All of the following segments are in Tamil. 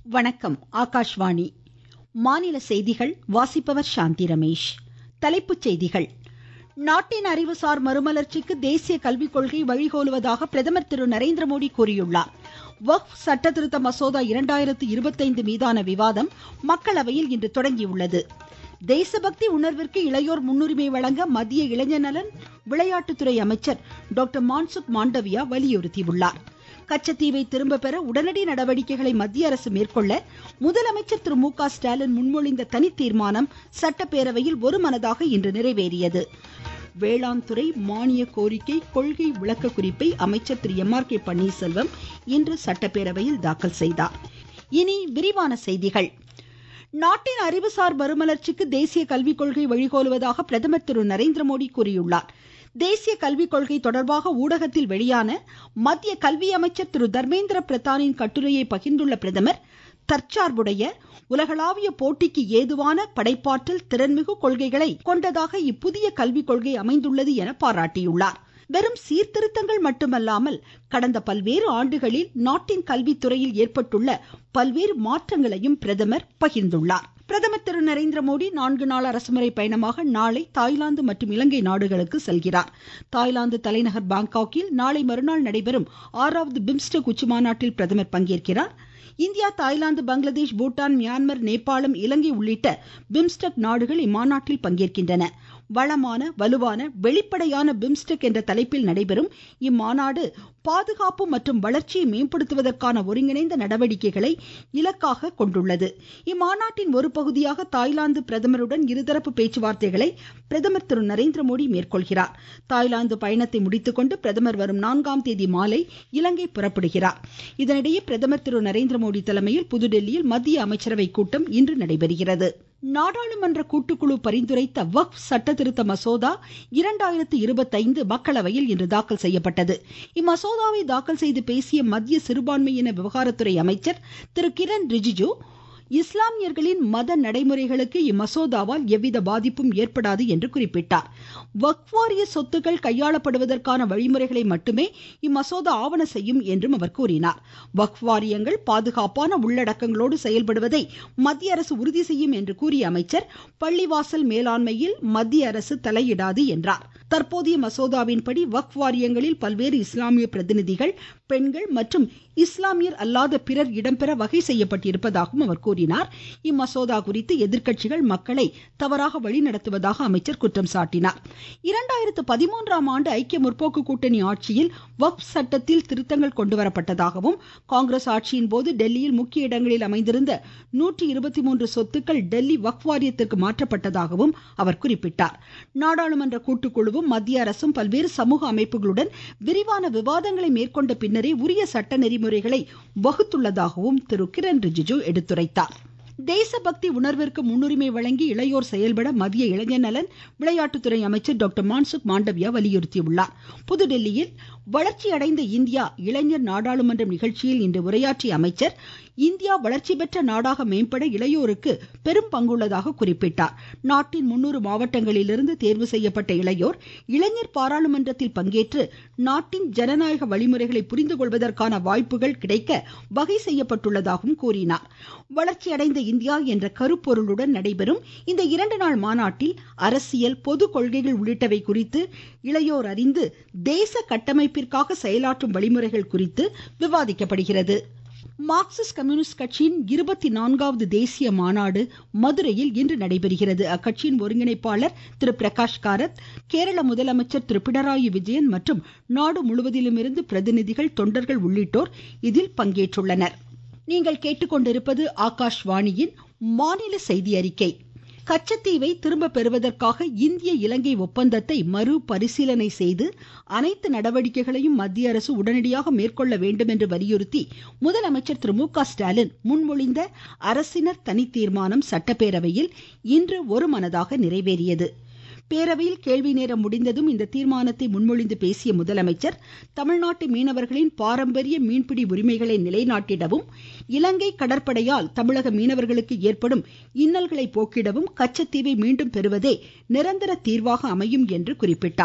வணக்கம் ஆகாஷ்வாணி மாநில செய்திகள் வாசிப்பவர் சாந்தி ரமேஷ் தலைப்புச் செய்திகள் நாட்டின் அறிவுசார் மறுமலர்ச்சிக்கு தேசிய கல்விக் கொள்கை வழிகோலுவதாக பிரதமர் திரு நரேந்திரமோடி கூறியுள்ளார் வக்ஃப் சட்ட திருத்த மசோதா இரண்டாயிரத்து இருபத்தைந்து மீதான விவாதம் மக்களவையில் இன்று தொடங்கியுள்ளது தேசபக்தி உணர்விற்கு இளையோர் முன்னுரிமை வழங்க மத்திய இளைஞர் நலன் விளையாட்டுத்துறை அமைச்சர் டாக்டர் மான்சுக் மாண்டவியா வலியுறுத்தியுள்ளார் கச்சத்தீவை திரும்ப பெற உடனடி நடவடிக்கைகளை மத்திய அரசு மேற்கொள்ள முதலமைச்சர் திரு மு க ஸ்டாலின் முன்மொழிந்த தனி தீர்மானம் சட்டப்பேரவையில் ஒருமனதாக இன்று நிறைவேறியது வேளாண் துறை மானிய கோரிக்கை கொள்கை விளக்க குறிப்பை அமைச்சர் திரு எம் ஆர் கே பன்னீர்செல்வம் இன்று சட்டப்பேரவையில் தாக்கல் செய்தார் இனி விரிவான செய்திகள் நாட்டின் அறிவுசார் மறுமலர்ச்சிக்கு தேசிய கல்விக் கொள்கை வழிகோலுவதாக பிரதமர் திரு நரேந்திரமோடி கூறியுள்ளார் தேசிய கல்விக் கொள்கை தொடர்பாக ஊடகத்தில் வெளியான மத்திய கல்வி அமைச்சர் திரு தர்மேந்திர பிரதானின் கட்டுரையை பகிர்ந்துள்ள பிரதமர் தற்சார்புடைய உலகளாவிய போட்டிக்கு ஏதுவான படைப்பாற்றல் திறன்மிகு கொள்கைகளை கொண்டதாக இப்புதிய கல்விக் கொள்கை அமைந்துள்ளது என பாராட்டியுள்ளார் வெறும் சீர்திருத்தங்கள் மட்டுமல்லாமல் கடந்த பல்வேறு ஆண்டுகளில் நாட்டின் கல்வித்துறையில் ஏற்பட்டுள்ள பல்வேறு மாற்றங்களையும் பிரதமர் பகிர்ந்துள்ளார் பிரதமர் திரு நரேந்திர மோடி நான்கு நாள் அரசுமுறை பயணமாக நாளை தாய்லாந்து மற்றும் இலங்கை நாடுகளுக்கு செல்கிறார் தாய்லாந்து தலைநகர் பாங்காக்கில் நாளை மறுநாள் நடைபெறும் ஆறாவது பிம்ஸ்டெக் உச்சிமாநாட்டில் பிரதமர் பங்கேற்கிறார் India Thailand Bangladesh Bhutan Myanmar நேபாளம் இலங்கை உள்ளிட்ட பிம்ஸ்டெக் நாடுகள் இம்மாநாட்டில் பங்கேற்கின்றன வளமான வலுவான வெளிப்படையான பிம்ஸ்டெக் என்ற தலைப்பில் நடைபெறும் இம்மாநாடு பாதுகாப்பு மற்றும் வளர்ச்சியை மேம்படுத்துவதற்கான ஒருங்கிணைந்த நடவடிக்கைகளை இலக்காக கொண்டுள்ளது இம்மாநாட்டின் ஒரு பகுதியாக தாய்லாந்து பிரதமருடன் இருதரப்பு பேச்சுவார்த்தைகளை பிரதமர் திரு நரேந்திர மோடி மேற்கொள்கிறார் தாய்லாந்து பயணத்தை முடித்துக்கொண்டு பிரதமர் வரும் நான்காம் தேதி மாலை இலங்கை புறப்படுகிறார் இதனிடையே பிரதமர் திரு நரேந்திர மோடி தலைமையில் புதுடெல்லியில் மத்திய அமைச்சரவை கூட்டம் இன்று நடைபெறுகிறது நாடாளுமன்ற கூட்டுக்குழு பரிந்துரைத்த வக்ஃப் சட்ட திருத்த மசோதா இரண்டாயிரத்து இருபத்தைந்து மக்களவையில் இன்று தாக்கல் செய்யப்பட்டது இம்மசோதாவை தாக்கல் செய்து பேசிய மத்திய சிறுபான்மையின விவகாரத்துறை அமைச்சர் திரு கிரண் ரிஜிஜு இஸ்லாமியர்களின் மத நடைமுறைகளுக்கு இம்மசோதாவால் எவ்வித பாதிப்பும் ஏற்படாது என்று குறிப்பிட்டார் வக்வாரிய சொத்துக்கள் கையாளப்படுவதற்கான வழிமுறைகளை மட்டுமே இம்மசோதா ஆவண செய்யும் என்றும் அவர் கூறினார் வக்வாரியங்கள் பாதுகாப்பான உள்ளடக்கங்களோடு செயல்படுவதை மத்திய அரசு உறுதி செய்யும் என்று கூறிய அமைச்சர் பள்ளிவாசல் மேலாண்மையில் மத்திய அரசு தலையிடாது என்றார் தற்போதைய மசோதாவின்படி வக்ஃப் வாரியங்களில் பல்வேறு இஸ்லாமிய பிரதிநிதிகள் பெண்கள் மற்றும் இஸ்லாமியர் அல்லாத பிறர் இடம்பெற வகை செய்யப்பட்டிருப்பதாகவும் அவர் கூறினார் இம்மசோதா குறித்து எதிர்க்கட்சிகள் மக்களை தவறாக வழிநடத்துவதாக அமைச்சர் குற்றம் சாட்டினார் இரண்டாயிரத்து பதிமூன்றாம் ஆண்டு ஐக்கிய முற்போக்கு கூட்டணி ஆட்சியில் வக்ஃப் சட்டத்தில் திருத்தங்கள் கொண்டுவரப்பட்டதாகவும் காங்கிரஸ் ஆட்சியின் போது டெல்லியில் முக்கிய இடங்களில் அமைந்திருந்த நூற்றி இருபத்தி மூன்று சொத்துக்கள் டெல்லி வக்ஃப் வாரியத்திற்கு மாற்றப்பட்டதாகவும் அவர் குறிப்பிட்டார் நாடாளுமன்ற கூட்டுக்குழுவும் மத்திய அரசும் பல்வேறு சமூக அமைப்புகளுடன் விரிவான விவாதங்களை மேற்கொண்ட பின்னரே உரிய சட்ட நெறிமுறைகளை வகுத்துள்ளதாகவும் திரு கிரண் ரிஜிஜு எடுத்துரைத்தார் தேசபக்தி உணர்விற்கு முன்னுரிமை வழங்கி இளையோர் செயல்பட மத்திய இளைஞர் நலன் விளையாட்டுத்துறை அமைச்சர் டாக்டர் மான்சுக் மாண்டவியா வலியுறுத்தியுள்ளார் புதுடெல்லியில் வளர்ச்சி அடைந்த இந்தியா இளைஞர் நாடாளுமன்றம் நிகழ்ச்சியில் இன்று உரையாற்றிய அமைச்சர் இந்தியா வளர்ச்சி பெற்ற நாடாக மேம்பட இளையோருக்கு பெரும் பங்குள்ளதாக குறிப்பிட்டார் நாட்டின் முன்னூறு மாவட்டங்களிலிருந்து தேர்வு செய்யப்பட்ட இளையோர் இளைஞர் பாராளுமன்றத்தில் பங்கேற்று நாட்டின் ஜனநாயக வழிமுறைகளை புரிந்து கொள்வதற்கான வாய்ப்புகள் கிடைக்க வகை செய்யப்பட்டுள்ளதாகவும் கூறினார் வளர்ச்சி அடைந்த இந்தியா என்ற கருப்பொருளுடன் நடைபெறும் இந்த இரண்டு நாள் மாநாட்டில் அரசியல் பொது கொள்கைகள் உள்ளிட்டவை குறித்து இளையோர் அறிந்து தேச கட்டமைப்பிற்காக செயலாற்றும் வழிமுறைகள் குறித்து விவாதிக்கப்படுகிறது மார்க்சிஸ்ட் கம்யூனிஸ்ட் கட்சியின் இருபத்தி நான்காவது தேசிய மாநாடு மதுரையில் இன்று நடைபெறுகிறது அக்கட்சியின் ஒருங்கிணைப்பாளர் திரு பிரகாஷ் காரத் கேரள முதலமைச்சர் திரு பினராயி விஜயன் மற்றும் நாடு முழுவதிலுமிருந்து பிரதிநிதிகள் தொண்டர்கள் உள்ளிட்டோர் இதில் பங்கேற்றுள்ளனர் நீங்கள் கேட்டுக்கொண்டிருப்பது ஆகாஷ்வாணியின் மாநில செய்தி அறிக்கை கச்சத்தீவை திரும்ப பெறுவதற்காக இந்திய இலங்கை ஒப்பந்தத்தை மறு பரிசீலனை செய்து அனைத்து நடவடிக்கைகளையும் மத்திய அரசு உடனடியாக மேற்கொள்ள வேண்டும் என்று வலியுறுத்தி முதலமைச்சர் திரு மு க ஸ்டாலின் முன்மொழிந்த அரசினர் தனி தீர்மானம் சட்டப்பேரவையில் இன்று ஒருமனதாக நிறைவேறியது பேரவையில் கேள்வி நேரம் முடிந்ததும் இந்த தீர்மானத்தை முன்மொழிந்து பேசிய முதலமைச்சர் தமிழ்நாட்டு மீனவர்களின் பாரம்பரிய மீன்பிடி உரிமைகளை நிலைநாட்டிடவும் இலங்கை கடற்படையால் தமிழக மீனவர்களுக்கு ஏற்படும் இன்னல்களை போக்கிடவும் கச்சத்தீவை மீண்டும் பெறுவதே நிரந்தர தீர்வாக அமையும் என்று குறிப்பிட்டார்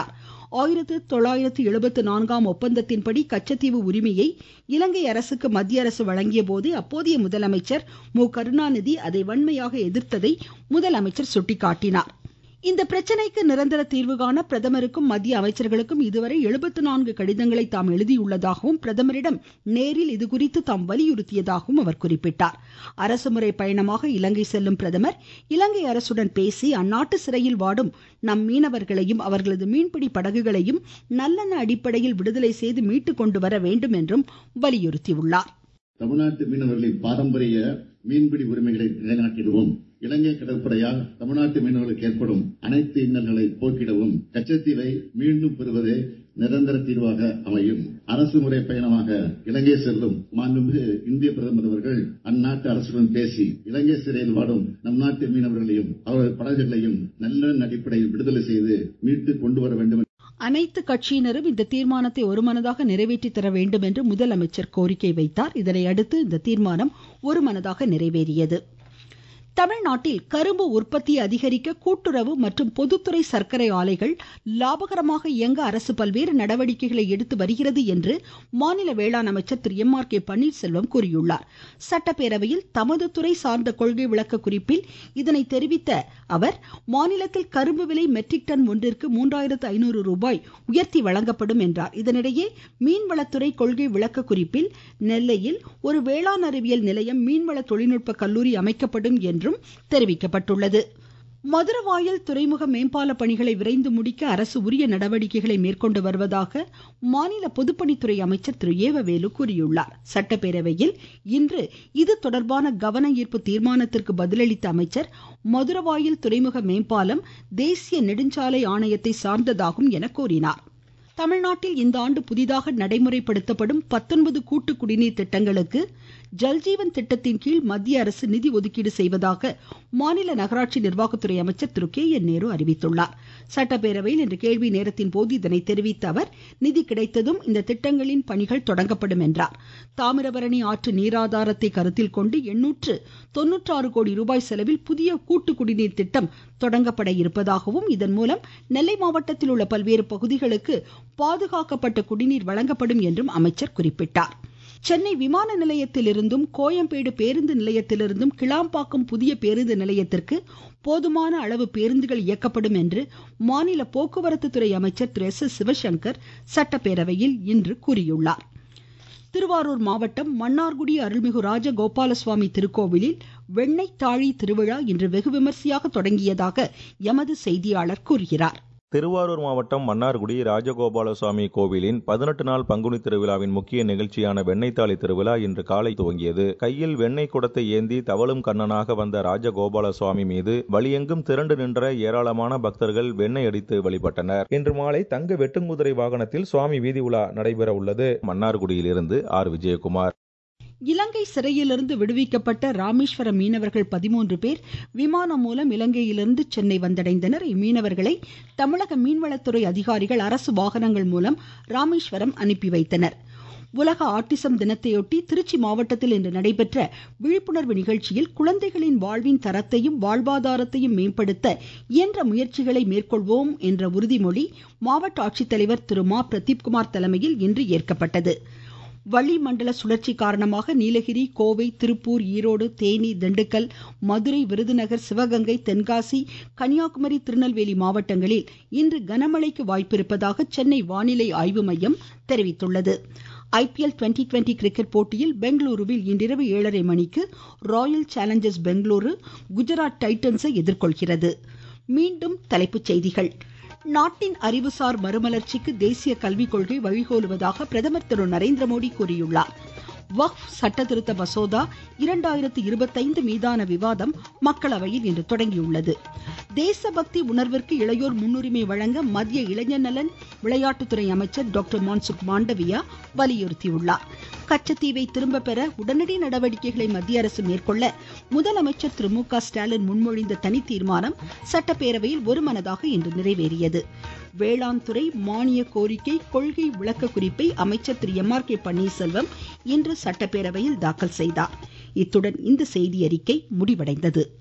ஆயிரத்து தொள்ளாயிரத்து எழுபத்து நான்காம் ஒப்பந்தத்தின்படி கச்சத்தீவு உரிமையை இலங்கை அரசுக்கு மத்திய அரசு வழங்கிய போது அப்போதைய முதலமைச்சர் மு கருணாநிதி அதை வன்மையாக எதிர்த்ததை முதலமைச்சர் சுட்டிக்காட்டினார் இந்த பிரச்சனைக்கு நிரந்தர தீர்வு காண பிரதமருக்கும் மத்திய அமைச்சர்களுக்கும் இதுவரை எழுபத்து நான்கு கடிதங்களை தாம் எழுதியுள்ளதாகவும் பிரதமரிடம் நேரில் இதுகுறித்து தாம் வலியுறுத்தியதாகவும் அவர் குறிப்பிட்டார் அரசுமுறை பயணமாக இலங்கை செல்லும் பிரதமர் இலங்கை அரசுடன் பேசி அந்நாட்டு சிறையில் வாடும் நம் மீனவர்களையும் அவர்களது மீன்பிடி படகுகளையும் நல்லெண்ண அடிப்படையில் விடுதலை செய்து மீட்டு கொண்டு வர வேண்டும் என்றும் வலியுறுத்தியுள்ளார் தமிழ்நாட்டு மீனவர்களின் பாரம்பரிய மீன்பிடி உரிமைகளை நிலைநாட்டிடவும் இலங்கை கடற்படையால் தமிழ்நாட்டு மீனவர்களுக்கு ஏற்படும் அனைத்து இன்னல்களை போக்கிடவும் கச்சத்தீவை மீண்டும் பெறுவதே நிரந்தர தீர்வாக அமையும் அரசு முறை பயணமாக இலங்கை செல்லும் மாண்புமிகு இந்திய பிரதமர் அவர்கள் அந்நாட்டு அரசுடன் பேசி இலங்கை சிறையில் வாடும் நம் நாட்டு மீனவர்களையும் அவரது படகுகளையும் நல்ல அடிப்படையில் விடுதலை செய்து மீட்டு கொண்டு வர வேண்டும் அனைத்து கட்சியினரும் இந்த தீர்மானத்தை ஒருமனதாக நிறைவேற்றி தர வேண்டும் என்று முதலமைச்சர் கோரிக்கை வைத்தார் இதனை அடுத்து இந்த தீர்மானம் ஒருமனதாக நிறைவேறியது தமிழ்நாட்டில் கரும்பு உற்பத்தியை அதிகரிக்க கூட்டுறவு மற்றும் பொதுத்துறை சர்க்கரை ஆலைகள் லாபகரமாக இயங்க அரசு பல்வேறு நடவடிக்கைகளை எடுத்து வருகிறது என்று மாநில வேளாண் அமைச்சர் திரு எம் ஆர் கே பன்னீர்செல்வம் கூறியுள்ளார் சட்டப்பேரவையில் தமது துறை சார்ந்த கொள்கை விளக்க குறிப்பில் இதனை தெரிவித்த அவர் மாநிலத்தில் கரும்பு விலை மெட்ரிக் டன் ஒன்றிற்கு மூன்றாயிரத்து ஐநூறு ரூபாய் உயர்த்தி வழங்கப்படும் என்றார் இதனிடையே மீன்வளத்துறை கொள்கை விளக்க குறிப்பில் நெல்லையில் ஒரு வேளாண் அறிவியல் நிலையம் மீன்வள தொழில்நுட்ப கல்லூரி அமைக்கப்படும் என்றும் தெரிவிக்கப்பட்டுள்ளது மதுரவாயல் துறைமுக மேம்பால பணிகளை விரைந்து முடிக்க அரசு உரிய நடவடிக்கைகளை மேற்கொண்டு வருவதாக மாநில பொதுப்பணித்துறை அமைச்சர் திரு ஏவவேலு கூறியுள்ளார் சட்டப்பேரவையில் இன்று இது தொடர்பான கவன ஈர்ப்பு தீர்மானத்திற்கு பதிலளித்த அமைச்சர் மதுரவாயல் துறைமுக மேம்பாலம் தேசிய நெடுஞ்சாலை ஆணையத்தை சார்ந்ததாகும் என கூறினார் தமிழ்நாட்டில் இந்த ஆண்டு புதிதாக நடைமுறைப்படுத்தப்படும் பத்தொன்பது கூட்டு குடிநீர் திட்டங்களுக்கு ஜல்ஜீவன் திட்டத்தின் கீழ் மத்திய அரசு நிதி ஒதுக்கீடு செய்வதாக மாநில நகராட்சி நிர்வாகத்துறை அமைச்சர் திரு கே என் நேரு அறிவித்துள்ளார் சட்டப்பேரவையில் இன்று கேள்வி நேரத்தின் போது இதனை தெரிவித்த அவர் நிதி கிடைத்ததும் இந்த திட்டங்களின் பணிகள் தொடங்கப்படும் என்றார் தாமிரபரணி ஆற்று நீராதாரத்தை கருத்தில் கொண்டு எண்ணூற்று தொன்னூற்றாறு கோடி ரூபாய் செலவில் புதிய கூட்டு குடிநீர் திட்டம் தொடங்கப்பட இருப்பதாகவும் இதன் மூலம் நெல்லை மாவட்டத்தில் உள்ள பல்வேறு பகுதிகளுக்கு பாதுகாக்கப்பட்ட குடிநீர் வழங்கப்படும் என்றும் அமைச்சர் குறிப்பிட்டார் சென்னை விமான நிலையத்திலிருந்தும் கோயம்பேடு பேருந்து நிலையத்திலிருந்தும் கிளாம்பாக்கம் புதிய பேருந்து நிலையத்திற்கு போதுமான அளவு பேருந்துகள் இயக்கப்படும் என்று மாநில போக்குவரத்து துறை அமைச்சர் திரு எஸ் எஸ் சிவசங்கர் சட்டப்பேரவையில் இன்று கூறியுள்ளார் திருவாரூர் மாவட்டம் மன்னார்குடி அருள்மிகு ராஜகோபால சுவாமி திருக்கோவிலில் வெண்ணெய் தாழி திருவிழா இன்று வெகு விமர்சையாக தொடங்கியதாக எமது செய்தியாளர் கூறுகிறார் திருவாரூர் மாவட்டம் மன்னார்குடி ராஜகோபால சுவாமி கோவிலின் பதினெட்டு நாள் பங்குனி திருவிழாவின் முக்கிய நிகழ்ச்சியான வெண்ணெய்த்தாளி திருவிழா இன்று காலை துவங்கியது கையில் வெண்ணெய் குடத்தை ஏந்தி தவளும் கண்ணனாக வந்த ராஜகோபால சுவாமி மீது வழியெங்கும் திரண்டு நின்ற ஏராளமான பக்தர்கள் வெண்ணெய் அடித்து வழிபட்டனர் இன்று மாலை தங்க வெட்டுங்குதிரை வாகனத்தில் சுவாமி வீதி உலா நடைபெற உள்ளது மன்னார்குடியிலிருந்து ஆர் விஜயகுமார் இலங்கை சிறையிலிருந்து விடுவிக்கப்பட்ட ராமேஸ்வரம் மீனவர்கள் பதிமூன்று பேர் விமானம் மூலம் இலங்கையிலிருந்து சென்னை வந்தடைந்தனர் இம்மீனவர்களை தமிழக மீன்வளத்துறை அதிகாரிகள் அரசு வாகனங்கள் மூலம் ராமேஸ்வரம் அனுப்பி வைத்தனர் உலக ஆட்டிசம் தினத்தையொட்டி திருச்சி மாவட்டத்தில் இன்று நடைபெற்ற விழிப்புணர்வு நிகழ்ச்சியில் குழந்தைகளின் வாழ்வின் தரத்தையும் வாழ்வாதாரத்தையும் மேம்படுத்த இயன்ற முயற்சிகளை மேற்கொள்வோம் என்ற உறுதிமொழி மாவட்ட ஆட்சித்தலைவர் திரு மா பிரதீப்குமார் தலைமையில் இன்று ஏற்கப்பட்டது வளிமண்டல சுழற்சி காரணமாக நீலகிரி கோவை திருப்பூர் ஈரோடு தேனி திண்டுக்கல் மதுரை விருதுநகர் சிவகங்கை தென்காசி கன்னியாகுமரி திருநெல்வேலி மாவட்டங்களில் இன்று கனமழைக்கு வாய்ப்பிருப்பதாக சென்னை வானிலை ஆய்வு மையம் தெரிவித்துள்ளது ஐபிஎல் டுவெண்டி டுவெண்டி கிரிக்கெட் போட்டியில் பெங்களூருவில் இன்றிரவு ஏழரை மணிக்கு ராயல் சேலஞ்சர்ஸ் பெங்களூரு குஜராத் டைட்டன்ஸை எதிர்கொள்கிறது மீண்டும் தலைப்புச் செய்திகள் நாட்டின் அறிவுசார் மறுமலர்ச்சிக்கு தேசிய கல்விக் கொள்கை வழிகோலுவதாக பிரதமர் திரு நரேந்திர மோடி கூறியுள்ளார் வக்ஃப் சட்ட திருத்த மசோதா இரண்டாயிரத்து இருபத்தைந்து மீதான விவாதம் மக்களவையில் இன்று தொடங்கியுள்ளது தேசபக்தி உணர்விற்கு இளையோர் முன்னுரிமை வழங்க மத்திய இளைஞர் நலன் விளையாட்டுத்துறை அமைச்சர் டாக்டர் மான்சுக் மாண்டவியா வலியுறுத்தியுள்ளார் கச்சத்தீவை திரும்ப பெற உடனடி நடவடிக்கைகளை மத்திய அரசு மேற்கொள்ள முதலமைச்சர் திரு மு க ஸ்டாலின் முன்மொழிந்த தனி தீர்மானம் சட்டப்பேரவையில் ஒருமனதாக இன்று நிறைவேறியது வேளாண் துறை மானிய கோரிக்கை கொள்கை விளக்க குறிப்பை அமைச்சர் திரு எம் ஆர் கே பன்னீர்செல்வம் இன்று சட்டப்பேரவையில் தாக்கல் செய்தார் இத்துடன் இந்த செய்தியறிக்கை முடிவடைந்தது